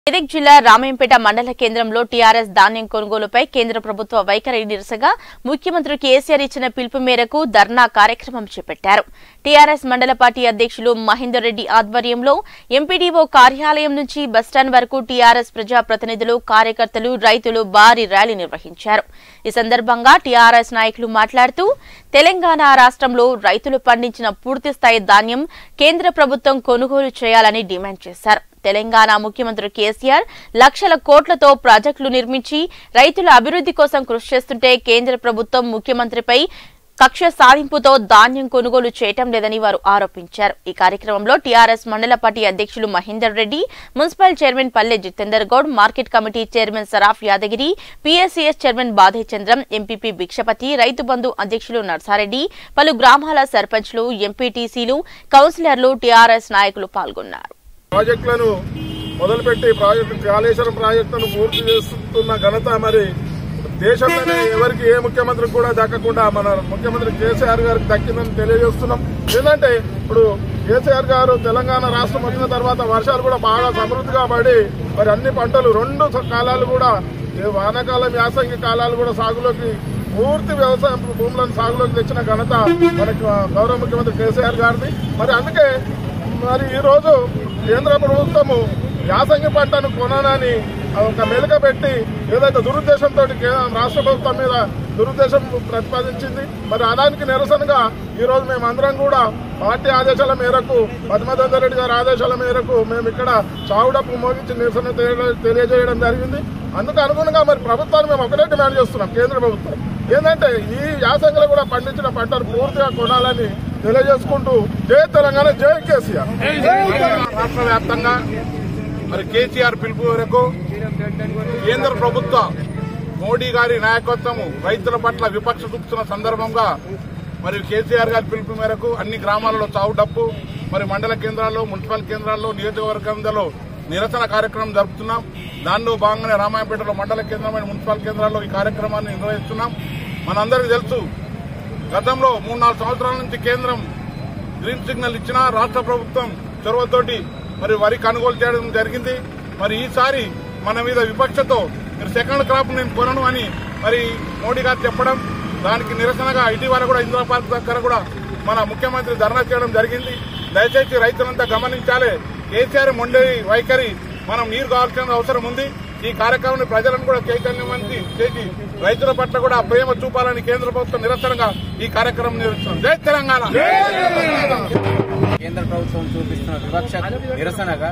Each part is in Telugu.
మెదక్ జిల్లా రామాయంపేట మండల కేంద్రంలో టీఆర్ఎస్ ధాన్యం కొనుగోలుపై కేంద్ర ప్రభుత్వ వైఖరి నిరసగా ముఖ్యమంత్రి కేసీఆర్ ఇచ్చిన పిలుపు మేరకు ధర్నా కార్యక్రమం చేపట్టారు టీఆర్ఎస్ మండల పార్టీ అధ్యక్షులు మహేందర్ రెడ్డి ఆధ్వర్యంలో ఎంపీడీఓ కార్యాలయం నుంచి బస్టాండ్ వరకు టీఆర్ఎస్ ప్రజాప్రతినిధులు కార్యకర్తలు రైతులు భారీ ర్యాలీ నిర్వహించారు ఈ సందర్భంగా టీఆర్ఎస్ నాయకులు మాట్లాడుతూ తెలంగాణ రాష్ట్రంలో రైతులు పండించిన పూర్తిస్థాయి ధాన్యం కేంద్ర ప్రభుత్వం కొనుగోలు చేయాలని డిమాండ్ చేశారు తెలంగాణ ముఖ్యమంత్రి కేసీఆర్ లక్షల కోట్లతో ప్రాజెక్టులు నిర్మించి రైతుల అభివృద్ధి కోసం కృషి చేస్తుంటే కేంద్ర ప్రభుత్వం ముఖ్యమంత్రిపై కక్ష సాధింపుతో ధాన్యం కొనుగోలు చేయటం లేదని వారు ఆరోపించారు ఈ కార్యక్రమంలో టీఆర్ఎస్ మండల పార్టీ అధ్యక్షులు Mahender Reddy municipal chairman Palle Jitender Goud market committee chairman Saraf Yadagiri PSCS chairman Badhe Chandram MPP Bhikshapathi రైతు బంధు అధ్యక్షులు నర్సారెడ్డి పలు గ్రామాల సర్పంచ్లు ఎంపీటీసీలు కౌన్సిలర్లు టీఆర్ఎస్ నాయకులు పాల్గొన్నారు ప్రాజెక్టులను మొదలుపెట్టి ప్రాజెక్టు కాళేశ్వరం ప్రాజెక్టును పూర్తి చేస్తున్న ఘనత మరి దేశంలోనే ఎవరికి ఏ ముఖ్యమంత్రికి కూడా దక్కకుండా మన ముఖ్యమంత్రి కేసీఆర్ గారికి దక్కిందని తెలియజేస్తున్నాం ఏంటంటే ఇప్పుడు కేసీఆర్ గారు తెలంగాణ రాష్ట్రం వచ్చిన తర్వాత వర్షాలు కూడా బాగా సమృద్ధిగా పడి మరి అన్ని పంటలు రెండు కాలాలు కూడా ఈ వానాకాలం యాసంగి కాలాలు కూడా సాగులోకి పూర్తి వ్యవసాయ భూములను సాగులోకి తెచ్చిన ఘనత మనకి గౌరవ ముఖ్యమంత్రి కేసీఆర్ గారిది మరి అందుకే మరి ఈ రోజు కేంద్ర ప్రభుత్వము యాసంగి పంటను కొనాలని ఒక మెలుక పెట్టి ఏదైతే దురుద్దేశంతో రాష్ట్ర ప్రభుత్వం మీద దురుద్దేశం ప్రతిపాదించింది మరి అలానికి నిరసనగా ఈ రోజు మేమందరం కూడా పార్టీ ఆదేశాల మేరకు పద్మనాభ రెడ్డి గారి ఆదేశాల మేరకు మేము ఇక్కడ చావుడప్పు మోగించి నిరసన తెలియ- తెలియజేయడం జరిగింది అందుకు అనుగుణంగా మరి ప్రభుత్వాన్ని మేము ఒకటే డిమాండ్ చేస్తున్నాం కేంద్ర ప్రభుత్వం ఏంటంటే ఈ యాసంగిలో కూడా పండించిన పంటను పూర్తిగా కొనాలని తెలియజేసుకుంటూ జై తెలంగాణ జై కేసీఆర్ రాష్ట్ర వ్యాప్తంగా మరి కేసీఆర్ పిలుపు మేరకు కేంద్ర ప్రభుత్వ మోడీ గారి నాయకత్వము రైతుల పట్ల విపక్ష చూపుతున్న సందర్భంగా మరి కేసీఆర్ గారి పిలుపు మేరకు అన్ని గ్రామాలలో చావు డప్పు మరి మండల కేంద్రాల్లో మున్సిపల్ కేంద్రాల్లో నియోజకవర్గంలో నిరసన కార్యక్రమం జరుపుతున్నాం దానిలో భాగంగానే రామాయపేటలో మండల కేంద్రమైన మున్సిపల్ కేంద్రాల్లో ఈ కార్యక్రమాన్ని నిర్వహిస్తున్నాం మనందరికీ తెలుసు గతంలో మూడు నాలుగు సంవత్సరాల నుంచి కేంద్రం గ్రీన్ సిగ్నల్ ఇచ్చిన రాష్ట్ర ప్రభుత్వం చొరవతోటి మరి వరి కొనుగోలు చేయడం జరిగింది మరి ఈసారి మన మీద విపక్షతో మీరు సెకండ్ క్రాప్ నేను కొనను అని మరి మోడీ గారు చెప్పడం దానికి నిరసనగా ఇటీవల కూడా ఇందిరా పార్క్ దగ్గర కూడా మన ముఖ్యమంత్రి ధర్నా చేయడం జరిగింది దయచేసి రైతులంతా గమనించాలి కేసీఆర్ మొండి వైఖరి మనం నీరు కావాల్సిన అవసరం ఉంది ఈ కార్యక్రమాన్ని ప్రజలను కూడా చైతన్యవంతి చేసి రైతుల పట్ల కూడా ప్రేమ చూపాలని కేంద్ర ప్రభుత్వం నిరసనగా ఈ కార్యక్రమం నిర్వహిస్తుంది జై తెలంగాణ కేంద్ర ప్రభుత్వం చూపిస్తున్న వివక్ష నిరసనగా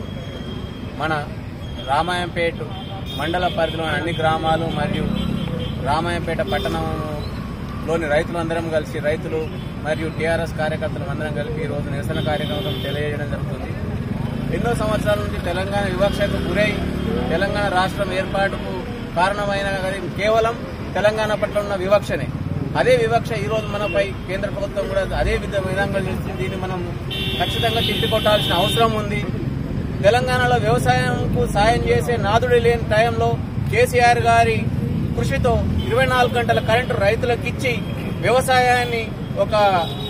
మన రామాయంపేట మండల పరిధిలోని అన్ని గ్రామాలు మరియు రామాయంపేట పట్టణంలోని రైతులందరం కలిసి రైతులు మరియు టీఆర్ఎస్ కార్యకర్తలు అందరం కలిపి ఈ రోజు నిరసన కార్యక్రమం తెలియజేయడం జరుగుతుంది ఎన్నో సంవత్సరాల నుంచి తెలంగాణ వివక్షకు గురై తెలంగాణ రాష్ట్రం ఏర్పాటుకు కారణమైన అది కేవలం తెలంగాణ పట్ల ఉన్న వివక్షనే అదే వివక్ష ఈ రోజు మనపై కేంద్ర ప్రభుత్వం కూడా అదే విధ విధంగా చేస్తుంది దీన్ని మనం ఖచ్చితంగా తిప్పికొట్టాల్సిన అవసరం ఉంది తెలంగాణలో వ్యవసాయంకు సాయం చేసే నాదుడి లేని టైంలో కేసీఆర్ గారి కృషితో ఇరవై నాలుగు గంటల కరెంటు రైతులకు ఇచ్చి వ్యవసాయాన్ని ఒక